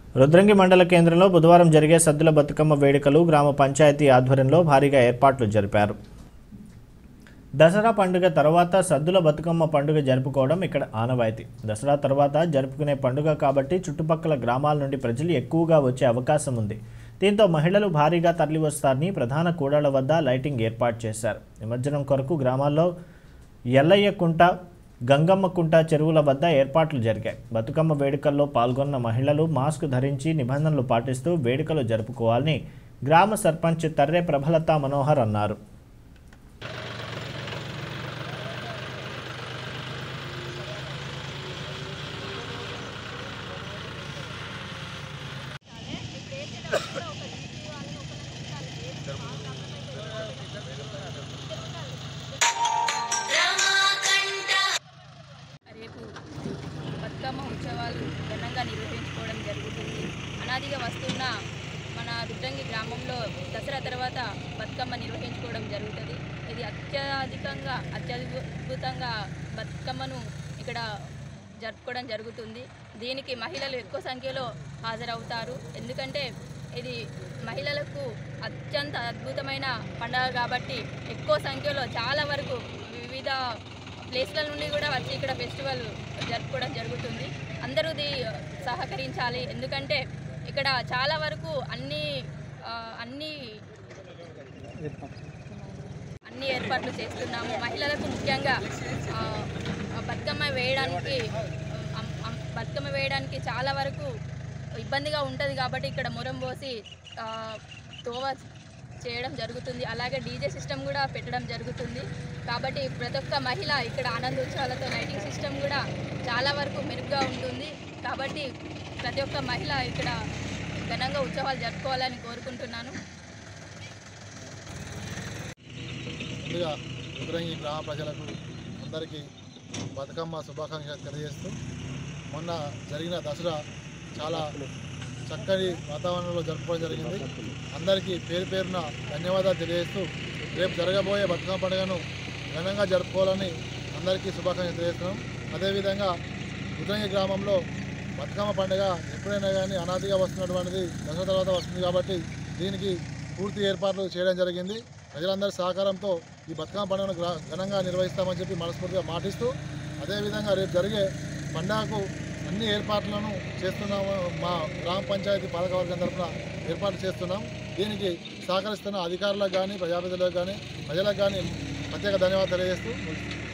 రుద్రంగి మండల కేంద్రంలో బుధవారం జరిగే సద్దుల బతుకమ్మ వేడుకలు గ్రామ పంచాయతీ ఆధ్వర్యంలో భారీగా ఏర్పాట్లు జరిపారు దసరా పండుగ తర్వాత సద్దుల బతుకమ్మ పండుగ జరుపుకోవడం ఇక్కడ ఆనవాయితీ దసరా తర్వాత జరుపుకునే పండుగ కాబట్టి చుట్టుపక్కల గ్రామాల నుండి ప్రజలు ఎక్కువగా వచ్చే అవకాశం ఉంది దీంతో మహిళలు భారీగా తరలివస్తారని ప్రధాన కూడళ్ల వద్ద లైటింగ్ ఏర్పాటు చేశారు నిమజ్జనం కొరకు గ్రామాల్లో ఎల్లయ్య కుంట గంగమ్మ కుంట చెరువుల వద్ద ఏర్పాట్లు జరిగాయి బతుకమ్మ వేడుకల్లో పాల్గొన్న మహిళలు మాస్క్ ధరించి నిబంధనలు పాటిస్తూ వేడుకలు జరుపుకోవాలని గ్రామ సర్పంచ్ తర్రె ప్రభలత మనోహర్ అన్నారు రేపు బతుకమ్మ ఉత్సవాలు ఘనంగా నిర్వహించుకోవడం జరుగుతుంది అనాదిగా వస్తున్న మన రుద్రంగి గ్రామంలో దసరా తర్వాత బతుకమ్మ నిర్వహించుకోవడం జరుగుతుంది ఇది అత్యధికంగా అత్యద్భుతంగా బతుకమ్మను ఇక్కడ జరుపుకోవడం జరుగుతుంది దీనికి మహిళలు ఎక్కువ సంఖ్యలో హాజరవుతారు ఎందుకంటే ఇది మహిళలకు అత్యంత అద్భుతమైన పండుగ కాబట్టి ఎక్కువ సంఖ్యలో చాలా వరకు వివిధ ప్లేస్ల నుండి కూడా వచ్చి ఇక్కడ ఫెస్టివల్ జరుపుకోవడం జరుగుతుంది అందరూ ఇది సహకరించాలి ఎందుకంటే ఇక్కడ చాలా వరకు అన్ని ఆ, అన్ని అన్ని ఏర్పాట్లు చేస్తున్నాము మహిళలకు ముఖ్యంగా ఆ, బతుకమ్మ వేయడానికి అమ్- అమ్- బతుకమ్మ వేయడానికి చాలా వరకు ఇబ్బందిగా ఉంటుంది కాబట్టి ఇక్కడ మురం పోసి ఆ, తోవ చేయడం జరుగుతుంది అలాగే డీజే సిస్టమ్ కూడా పెట్టడం జరుగుతుంది కాబట్టి ప్రతి ఒక్క మహిళ ఇక్కడ ఆనందోత్సవాలతో లైటింగ్ సిస్టమ్ కూడా చాలా వరకు మెరుగ్గా ఉంటుంది కాబట్టి ప్రతి ఒక్క మహిళ ఇక్కడ ఘనంగా ఉత్సవాలు జరుపుకోవాలని కోరుకుంటున్నాను ముందుగా రుద్రంగి గ్రామ ప్రజలకు అందరికీ బతుకమ్మ శుభాకాంక్షలు తెలియజేస్తూ మొన్న జరిగిన దసరా చాలా చక్కని వాతావరణంలో జరుపుకోవడం జరిగింది అందరికీ పేరు పేరున ధన్యవాదాలు తెలియజేస్తూ రేపు జరగబోయే బతుకమ్మ పండుగను ఘనంగా జరుపుకోవాలని అందరికీ శుభాకాంక్షలు తెలియజేస్తున్నాం అదేవిధంగా రుద్రంగి గ్రామంలో బతుకమ్మ పండుగ ఎప్పుడైనా కానీ అనాదిగా వస్తున్నటువంటిది దసరా తర్వాత వస్తుంది కాబట్టి దీనికి పూర్తి ఏర్పాట్లు చేయడం జరిగింది ప్రజలందరి సహకారంతో ఈ బతుకమ్మ పండుగను గ్రా- ఘనంగా నిర్వహిస్తామని చెప్పి మనస్ఫూర్తిగా మాటిస్తూ అదేవిధంగా రేపు జరిగే పండుగకు అన్ని ఏర్పాట్లను చేస్తున్నాము మా గ్రామ పంచాయతీ పాలకవర్గం తరఫున ఏర్పాటు చేస్తున్నాం దీనికి సహకరిస్తున్న అధికారులకు కానీ ప్రజాప్రతినిధులకు కానీ ప్రజలకు కానీ ప్రత్యేక ధన్యవాదాలు తెలియజేస్తూ ముగిస్తున్నాను.